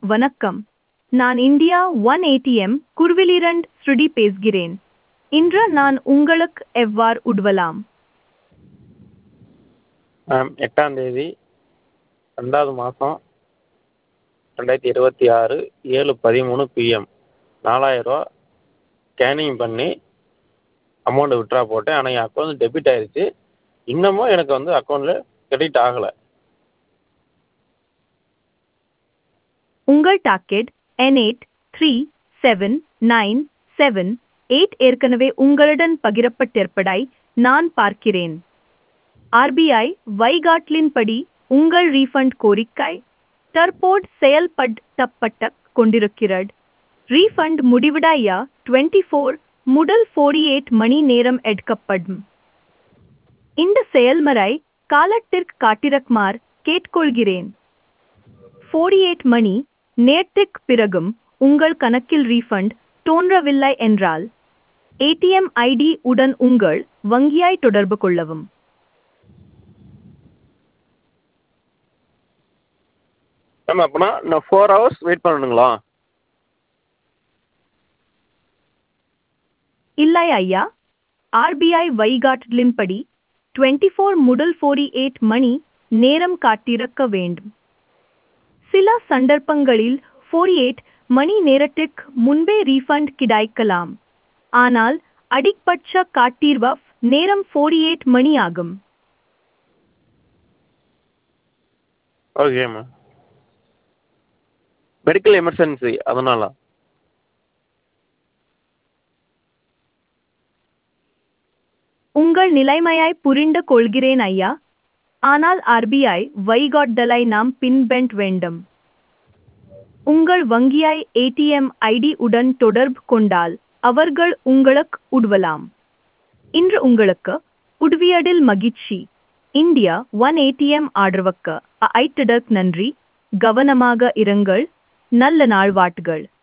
வணக்கம் நான் India one ATM குருவிலிரண்ட் ஸ்ருதி பேசுகிறேன் இன்று நான் உங்களுக்கு எவ்வாறு உதவலாம் மேம் எட்டாம் தேதி ரெண்டாவது மாதம் ரெண்டாயிரத்தி இருபத்தி ஆறு ஏழு பதிமூணு பிஎம் நாலாயிரரூவா ஸ்கேனிங் பண்ணி அமௌண்ட்டு வித்ட்ரா போட்டேன் ஆனால் என் அக்கௌண்ட் டெபிட் ஆயிருச்சு இன்னமும் எனக்கு வந்து அக்கௌண்ட்டில் கிரெடிட் ஆகலை உங்கள் டாக்கெட் என் eight three seven nine seven eight ஏற்கனவே உங்களுடன் பகிரப்பட்டிருப்பதை நான் பார்க்கிறேன் ஆர்பிஐ வைகாட்லின்படி உங்கள் ரீஃபண்ட் கோரிக்கை தற்போது செயல்படுத்தப்பட்டு கொண்டிருக்கிறது ரீஃபண்ட் முடிவடைய டுவெண்ட்டி ஃபோர் முதல் ஃபோர்டி எயிட் மணி நேரம் எடுக்கப்படும் இந்த செயல்முறை காலத்திற்கு காட்டிரக்குமாறு கேட்டுக்கொள்கிறேன் ஃபோர்டி எயிட் மணி நேரத்திற்கு பிறகும் உங்கள் கணக்கில் ரீஃபண்ட் தோன்றவில்லை என்றால் ஏடிஎம் ஐடி உடன் உங்கள் வங்கியாய் தொடர்பு கொள்ளவும் மேம் அப்போனா நான் ஃபோர் ஹவர்ஸ் வெயிட் பண்ணணுங்களா இல்லை ஐயா ஆர்பிஐ வழிகாட்டலின்படி டுவெண்ட்டி ஃபோர் முதல் ஃபோர்டி எயிட் மணி நேரம் காட்டிருக்க வேண்டும் சில சந்தர்ப்பங்களில் ஃபோர்டி எயிட் மணி நேரத்திற்கு முன்பே ரீஃபண்ட் கிடைக்கலாம் ஆனால் அடிப்பட்ச காட்டிர்வ நேரம் ஃபோர்டி எயிட் மணி ஆகும் ஓகே மேம் மெடிக்கல் எமர்ஜென்சி அதனால உங்கள் நிலைமையை புரிந்து கொள்கிறேன் ஐயா ஆனால் ஆர்பிஐ வழிகாட்டுதலை நாம் பின்பற்ற வேண்டும் உங்கள் வங்கியை ஏடிஎம் ஐடி உடன் தொடர்பு கொண்டால் அவர்கள் உங்களுக்கு உதவலாம் இன்று உங்களுக்கு உதவியதில் மகிழ்ச்சி இந்தியா ஒன் ஏடிஎம் ஆதரவுக்கு ஐட்டடக் நன்றி கவனமாக இருங்கள் நல்ல நாள் வாட்டுகள்